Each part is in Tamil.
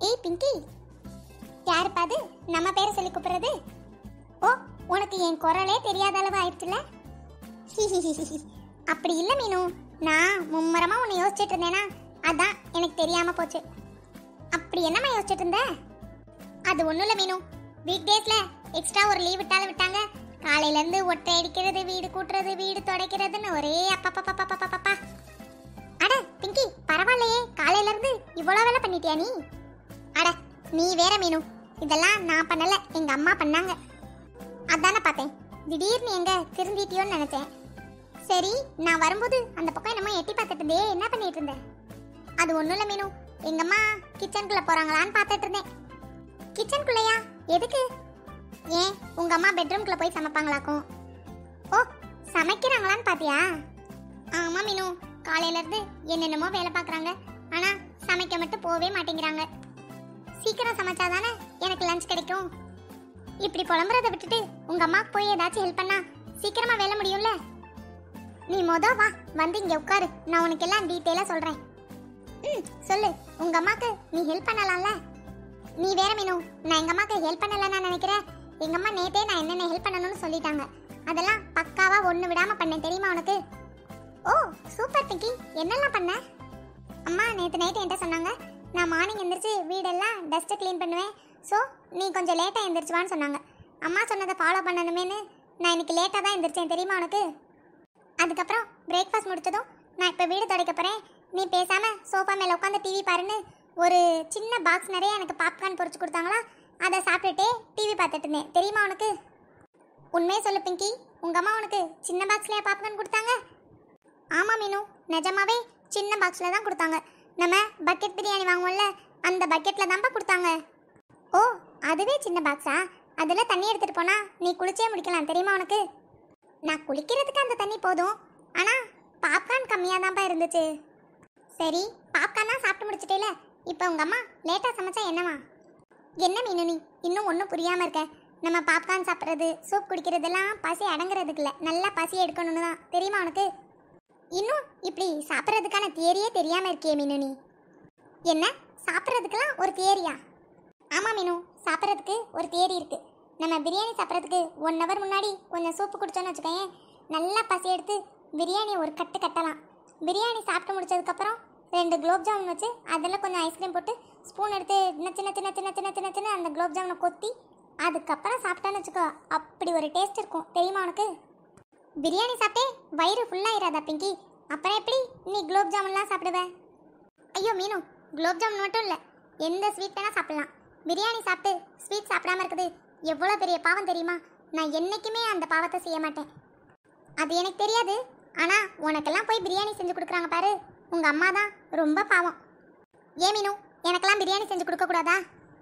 ஏய் பிங்கி யாருப்பா அது நம்ம பேரை சொல்லி கூப்பிடுறது ஓ உனக்கு என் குரலே தெரியாத அளவு ஆயிடுச்சுல அப்படி இல்லை மீனு நான் மும்மரமா உன்னை யோசிச்சுட்டு இருந்தேனா அதான் எனக்கு தெரியாம போச்சு அப்படி என்னம்மா யோசிச்சுட்டு இருந்த அது ஒண்ணும் இல்லை மீனு வீக் டேஸ்ல எக்ஸ்ட்ரா ஒரு லீவ் விட்டாலும் விட்டாங்க காலையில இருந்து ஒட்டை அடிக்கிறது வீடு கூட்டுறது வீடு துடைக்கிறதுன்னு ஒரே அப்பப்பப்பப்பப்பப்பா அட பிங்கி பரவாயில்லையே காலையில இருந்து இவ்வளவு வேலை பண்ணிட்டியா நீ அட நீ வேற மீனு இதெல்லாம் நான் பண்ணல எங்க அம்மா பண்ணாங்க அதானே பார்த்தேன் திடீர்னு எங்க திருந்திட்டியோன்னு நினைச்சேன் சரி நான் வரும்போது அந்த பக்கம் என்னமோ எட்டி பார்த்துட்டு இருந்தே என்ன பண்ணிட்டு இருந்த அது ஒண்ணும் இல்லை மீனு எங்க அம்மா கிச்சனுக்குள்ள போறாங்களான்னு பார்த்துட்டு இருந்தேன் கிச்சனுக்குள்ளயா எதுக்கு ஏன் உங்க அம்மா பெட்ரூம்குள்ள போய் சமைப்பாங்களாக்கும் ஓ சமைக்கிறாங்களான்னு பாத்தியா ஆமா மீனு காலையில இருந்து என்னென்னமோ வேலை பார்க்கறாங்க ஆனா சமைக்க மட்டும் போவே மாட்டேங்கிறாங்க சீக்கிரம் சமைச்சாதானே எனக்கு லஞ்ச் கிடைக்கும் இப்படி புலம்புறத விட்டுட்டு உங்க அம்மாக்கு போய் ஏதாச்சும் ஹெல்ப் பண்ணா சீக்கிரமா வேலை முடியும்ல நீ மொத வா வந்து இங்க உட்காரு நான் உனக்கு எல்லாம் டீட்டெயிலா சொல்றேன் ம் சொல்லு உங்க அம்மாக்கு நீ ஹெல்ப் பண்ணலாம்ல நீ வேற மீனு நான் எங்க அம்மாக்கு ஹெல்ப் பண்ணலன்னு நினைக்கிறேன் எங்க அம்மா நேத்தே நான் என்னென்ன ஹெல்ப் பண்ணணும்னு சொல்லிட்டாங்க அதெல்லாம் பக்காவா ஒண்ணு விடாம பண்ணேன் தெரியுமா உனக்கு ஓ சூப்பர் பிங்கி என்னெல்லாம் பண்ண அம்மா நேற்று நைட்டு என்கிட்ட சொன்னாங்க நான் மார்னிங் எந்திரிச்சு வீடெல்லாம் டஸ்ட்டு க்ளீன் பண்ணுவேன் ஸோ நீ கொஞ்சம் லேட்டாக எந்திரிச்சுவான்னு சொன்னாங்க அம்மா சொன்னதை ஃபாலோ பண்ணணுமேனு நான் இன்னைக்கு லேட்டாக தான் எந்திரிச்சேன் தெரியுமா உனக்கு அதுக்கப்புறம் பிரேக்ஃபாஸ்ட் முடிச்சதும் நான் இப்போ வீடு துடைக்க போகிறேன் நீ பேசாமல் சோஃபா மேலே உட்காந்து டிவி பாருன்னு ஒரு சின்ன பாக்ஸ் நிறைய எனக்கு பாப்கார்ன் பொரிச்சு கொடுத்தாங்களா அதை சாப்பிட்டுட்டே டிவி பார்த்துட்டு இருந்தேன் தெரியுமா உனக்கு உண்மையை சொல்லு பிங்கி உங்கள் அம்மா உனக்கு சின்ன பாக்ஸ்லேயே பாப்கார்ன் கொடுத்தாங்க ஆமா மீனு நிஜமாவே சின்ன பாக்ஸ்ல தான் கொடுத்தாங்க நம்ம பக்கெட் பிரியாணி வாங்குவோம்ல அந்த பக்கெட்ல தான்ப்பா கொடுத்தாங்க ஓ அதுவே சின்ன பாக்ஸா அதுல தண்ணி எடுத்துட்டு போனா நீ குளிச்சே முடிக்கலாம் தெரியுமா உனக்கு நான் குளிக்கிறதுக்கு அந்த தண்ணி போதும் ஆனா பாப்கார்ன் கம்மியா தான்ப்பா இருந்துச்சு சரி பாப்கார்ன் தான் சாப்பிட்டு முடிச்சிட்டேல இப்போ உங்க அம்மா லேட்டா சமைச்சா என்னவா என்ன மீனு நீ இன்னும் ஒன்றும் புரியாம இருக்க நம்ம பாப்கார்ன் சாப்பிட்றது சூப் குடிக்கிறதெல்லாம் பசி அடங்குறதுக்கு இல்லை நல்லா பசி எடுக்கணும்னு தான் தெரியுமா உனக்கு இன்னும் இப்படி சாப்பிட்றதுக்கான தியரியே தெரியாம இருக்கியே மீனு நீ என்ன சாப்பிட்றதுக்கெல்லாம் ஒரு தியரியா ஆமா மீனு சாப்பிட்றதுக்கு ஒரு தியரி இருக்கு நம்ம பிரியாணி சாப்பிட்றதுக்கு ஒன் ஹவர் முன்னாடி கொஞ்சம் சூப்பு குடிச்சோன்னு வச்சுக்கோயேன் நல்லா பசி எடுத்து பிரியாணி ஒரு கட்டு கட்டலாம் பிரியாணி சாப்பிட்டு முடிச்சதுக்கப்புறம் ரெண்டு குலோப் ஜாமுன் வச்சு அதில் கொஞ்சம் ஐஸ்கிரீம் போட்டு ஸ்பூன் எடுத்து நச்சு நச்சு நச்சு நச்சு நச்சு நச்சுன்னு அந்த குலோப் ஜாமுனை கொத்தி அதுக்கப்புறம் சாப்பிட்டான்னு வச்சுக்கோ அப்படி ஒரு டேஸ்ட் இருக்கும் தெரியுமா உனக்கு பிரியாணி சாப்பிட்டே வயிறு ஃபுல்லாயிராதா பிங்கி அப்புறம் எப்படி நீ குலோப் ஜாமுன்லாம் சாப்பிடுவ ஐயோ மீனு குலோப் ஜாமுன் மட்டும் இல்லை எந்த ஸ்வீட் வேணால் சாப்பிடலாம் பிரியாணி சாப்பிட்டு ஸ்வீட் சாப்பிடாம இருக்குது எவ்வளோ பெரிய பாவம் தெரியுமா நான் என்னைக்குமே அந்த பாவத்தை செய்ய மாட்டேன் அது எனக்கு தெரியாது ஆனால் உனக்கெல்லாம் போய் பிரியாணி செஞ்சு கொடுக்குறாங்க பாரு உங்கள் அம்மா தான் ரொம்ப பாவம் ஏன் மீனு எனக்கெல்லாம் பிரியாணி செஞ்சு கொடுக்கக்கூடாதா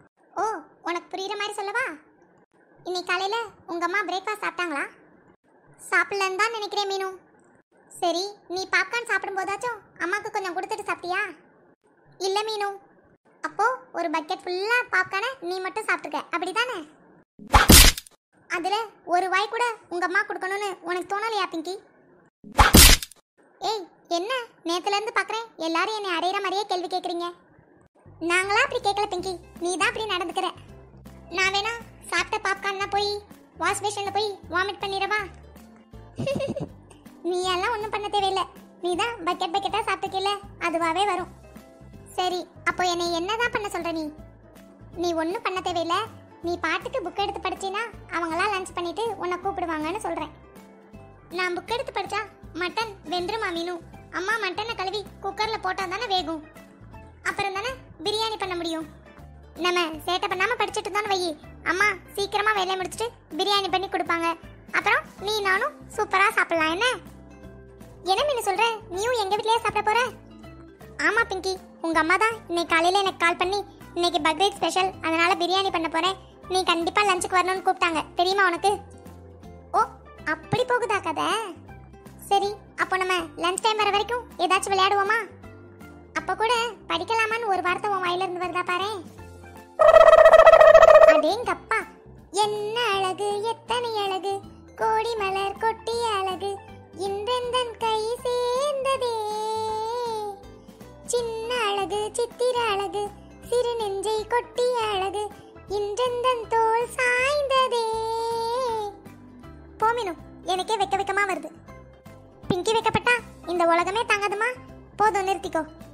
ஓ உனக்கு புரியுற மாதிரி சொல்லவா இன்னைக்கு காலையில் உங்கள் அம்மா பிரேக்ஃபாஸ்ட் சாப்பிட்டாங்களா சாப்பிடலன்னு தான் நினைக்கிறேன் மீனு சரி நீ பாப்கார்ன் சாப்பிடும் போதாச்சும் அம்மாக்கு கொஞ்சம் கொடுத்துட்டு சாப்பிட்டியா இல்லை மீனு அப்போ ஒரு பக்கெட் ஃபுல்லா பாப்கார்னை நீ மட்டும் சாப்பிட்டுக்க அப்படிதானே அதுல ஒரு வாய் கூட உங்க அம்மா கொடுக்கணும்னு உனக்கு தோணலையா பிங்கி ஏய் என்ன நேத்துல இருந்து பாக்குறேன் எல்லாரும் என்னை அடையிற மாதிரியே கேள்வி கேக்குறீங்க நாங்களா அப்படி கேட்கல பிங்கி நீ தான் அப்படி நடந்துக்கிற நான் வேணா சாப்பிட்ட பாப்கார்ன்ல போய் வாஷ் பேஷன்ல போய் வாமிட் பண்ணிடவா நீ எல்லாம் ஒன்றும் பண்ண தேவையில்லை நீ தான் பக்கெட் பக்கெட்டாக சாப்பிட்டுக்கல அதுவாகவே வரும் சரி அப்போ என்னை என்னதான் பண்ண சொல்ற நீ நீ ஒன்றும் பண்ண தேவையில்லை நீ பாட்டுக்கு புக் எடுத்து படிச்சினா அவங்களாம் லஞ்ச் பண்ணிட்டு உன்னை கூப்பிடுவாங்கன்னு சொல்கிறேன் நான் புக் எடுத்து படிச்சா மட்டன் வெந்துருமா மீனு அம்மா மட்டனை கழுவி குக்கரில் போட்டால் தானே வேகும் அப்புறம் தானே பிரியாணி பண்ண முடியும் நம்ம சேட்டை பண்ணாம படிச்சுட்டு தானே வை அம்மா சீக்கிரமா வேலையை முடிச்சுட்டு பிரியாணி பண்ணி கொடுப்பாங்க அப்புறம் நீ நானும் சூப்பரா சாப்பிடலாம் என்ன என்ன மீன் சொல்ற நீயும் எங்க வீட்லயே சாப்பிட போற ஆமா பிங்கி உங்க அம்மா தான் இன்னைக்கு காலையில எனக்கு கால் பண்ணி இன்னைக்கு பக்ரீத் ஸ்பெஷல் அதனால பிரியாணி பண்ண போறேன் நீ கண்டிப்பா லஞ்சுக்கு வரணும்னு கூப்பிட்டாங்க தெரியுமா உனக்கு ஓ அப்படி போகுதா கதை சரி அப்போ நம்ம லஞ்ச் டைம் வர வரைக்கும் ஏதாச்சும் விளையாடுவோமா அப்ப கூட படிக்கலாமான்னு ஒரு வார்த்தை உன் வாயில இருந்து வருதா பாரு அடேங்கப்பா என்ன அழகு எத்தனை அழகு கோடி மலர் கொட்டிய அழகு இன்றெந்தன் கை சேர்ந்ததே சின்ன அழகு சித்திர அழகு சிறு நெஞ்சை கொட்டி அழகு இன்றெந்தன் தோல் சாய்ந்ததே போமினு எனக்கே வெக்க வெக்கமா வருது பிங்கி வைக்கப்பட்டா இந்த உலகமே தாங்காதுமா போதும் நிறுத்திக்கோ